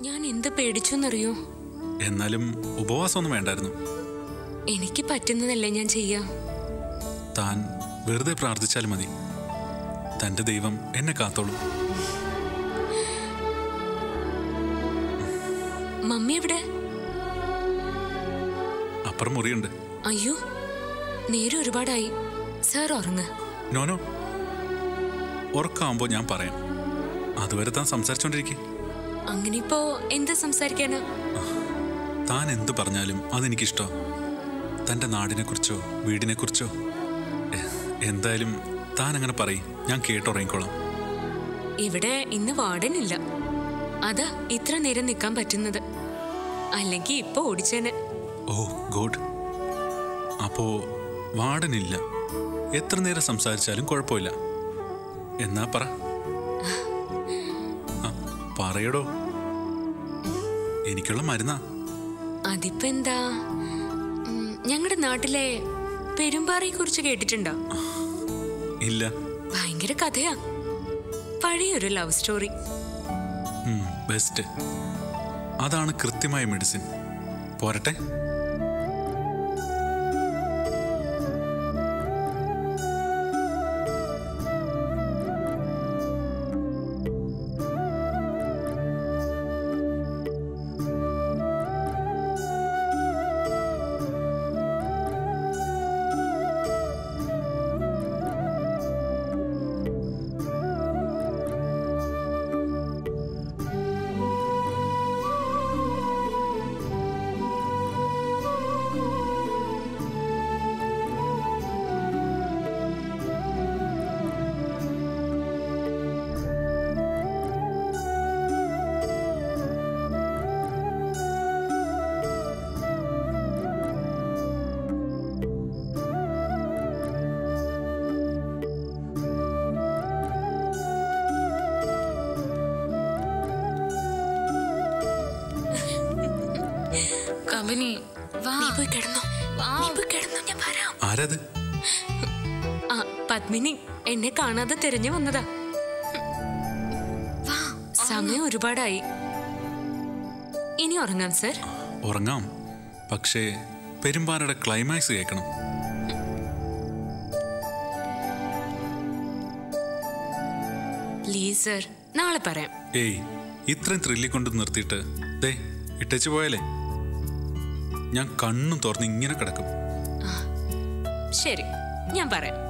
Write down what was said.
ഞാൻ എന്ത് പേടിച്ചെന്നറിയോ എന്നാലും ഉപവാസമൊന്നും വേണ്ടായിരുന്നു എനിക്ക് പറ്റുന്നതല്ലേ ഞാൻ ചെയ്യാം താൻ വെറുതെ പ്രാർത്ഥിച്ചാൽ മതി തന്റെ ദൈവം എന്നെ കാത്തോളും മമ്മി എവിടെ അപ്പുറം മുറിയുണ്ട് അയ്യോ നേരെ ഒരുപാടായി സാർ ഉറങ്ങ നോനോ ഉറക്കാവുമ്പോ ഞാൻ പറയാം അതുവരെ താൻ സംസാരിച്ചോണ്ടിരിക്കെ അങ്ങനെ ഇപ്പോ എന്താ സംസാരിക്കാനാ താൻ എന്ത് പറഞ്ഞാലും അതെനിക്കിഷ്ടോ തന്റെ നാടിനെ കുറിച്ചോ വീടിനെ കുറിച്ചോ എന്തായാലും താൻ അങ്ങനെ പറയും ഞാൻ കേട്ടുറങ്ങിക്കോളാം ഇവിടെ ഇന്ന് വാർഡനില്ല അതാ ഇത്ര നേരം നിൽക്കാൻ പറ്റുന്നത് അല്ലെങ്കിൽ ഇപ്പൊ ഓടിച്ചേനെ ഓ ഗോഡ് അപ്പോ വാർഡനില്ല എത്ര നേരം സംസാരിച്ചാലും കുഴപ്പമില്ല എന്നാ പറ ആ, പറയടോ എനിക്കുള്ള മരുന്നാ അതിപ്പോ എന്താ ഞങ്ങളുടെ നാട്ടിലെ പെരുമ്പാറയെ കുറിച്ച് കേട്ടിട്ടുണ്ടോ ഇല്ല ഭയങ്കര കഥയാ പഴയൊരു ലവ് സ്റ്റോറി ബെസ്റ്റ് അതാണ് കൃത്യമായ മെഡിസിൻ പോരട്ടെ കബനി വാ നീ പോയി കിടന്നോ നീ പോയി കിടന്നോ ഞാൻ വരാം ആരത് ആ പത്മിനി എന്നെ കാണാതെ തിരഞ്ഞു വന്നതാ വാ സമയം ഒരുപാടായി ഇനി ഉറങ്ങാം സർ ഉറങ്ങാം പക്ഷേ പെരുമ്പാറയുടെ ക്ലൈമാക്സ് കേൾക്കണം പ്ലീസ് സർ നാളെ പറയാം ഏയ് ഇത്രയും ത്രില്ലി കൊണ്ട് നിർത്തിയിട്ട് ദേ ഇട്ടച്ചു പോയാലേ ഞാൻ കണ്ണും തുറന്ന് ഇങ്ങനെ കിടക്കും ശരി ഞാൻ പറയാം